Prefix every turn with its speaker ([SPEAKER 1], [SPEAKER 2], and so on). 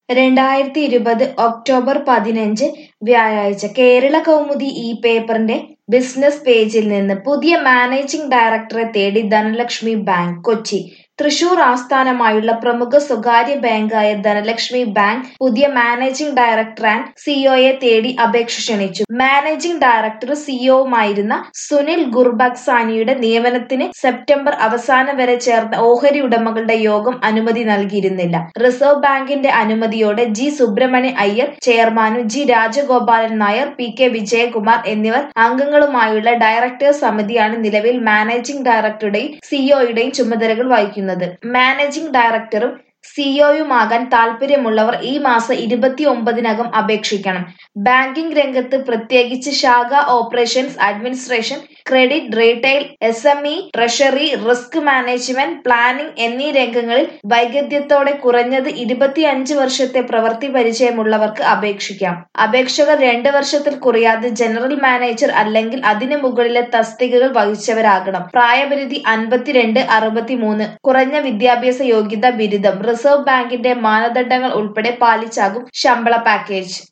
[SPEAKER 1] രണ്ടായിരത്തി ഇരുപത് ഒക്ടോബർ പതിനഞ്ച് വ്യാഴാഴ്ച കേരള കൗമുദി ഈ പേപ്പറിന്റെ ബിസിനസ് പേജിൽ നിന്ന് പുതിയ മാനേജിംഗ് ഡയറക്ടറെ തേടി ധനലക്ഷ്മി ബാങ്ക് കൊച്ചി തൃശൂർ ആസ്ഥാനമായുള്ള പ്രമുഖ സ്വകാര്യ ബാങ്കായ ധനലക്ഷ്മി ബാങ്ക് പുതിയ മാനേജിംഗ് ഡയറക്ടർ ആൻഡ് സിഇഒയെ തേടി അപേക്ഷ ക്ഷണിച്ചു മാനേജിംഗ് ഡയറക്ടറും സിഇഒവുമായിരുന്ന സുനിൽ ഗുർബക്സാനിയുടെ നിയമനത്തിന് സെപ്റ്റംബർ അവസാനം വരെ ചേർന്ന ഓഹരി ഉടമകളുടെ യോഗം അനുമതി നൽകിയിരുന്നില്ല റിസർവ് ബാങ്കിന്റെ അനുമതിയോടെ ജി സുബ്രഹ്മണ്യ അയ്യർ ചെയർമാനും G Rajagopalan Nair P K Vijayakumar എന്നിവർ അംഗങ്ങളുമായുള്ള ഡയറക്ടേഴ്സ് സമിതിയാണ് നിലവിൽ മാനേജിംഗ് ഡയറക്ടറുടെയും സിഇഒയുടെയും ചുമതലകൾ വഹിക്കുന്നത് മാനേജിംഗ് ഡയറക്ടറും സിഇഒയുമാകാൻ താൽപ്പര്യമുള്ളവർ ഈ മാസം ഇരുപത്തി ഒമ്പതിനകം അപേക്ഷിക്കണം ബാങ്കിംഗ് രംഗത്ത് പ്രത്യേകിച്ച് ശാഖ operations administration credit retail S M E treasury risk management planning എന്നീ രംഗങ്ങളിൽ വൈദഗ്ധ്യത്തോടെ കുറഞ്ഞത് ഇരുപത്തിയഞ്ച് വർഷത്തെ പ്രവൃത്തി പരിചയമുള്ളവർക്ക് അപേക്ഷിക്കാം അപേക്ഷകർ രണ്ട് വർഷത്തിൽ കുറയാതെ ജനറൽ മാനേജർ അല്ലെങ്കിൽ അതിനു മുകളിലെ തസ്തികകൾ വഹിച്ചവരാകണം പ്രായപരിധി അൻപത്തിരണ്ട് അറുപത്തിമൂന്ന് കുറഞ്ഞ വിദ്യാഭ്യാസ യോഗ്യത ബിരുദം റിസർവ് ബാങ്കിന്റെ മാനദണ്ഡങ്ങൾ ഉൾപ്പെടെ പാലിച്ചാകും ശമ്പള പാക്കേജ്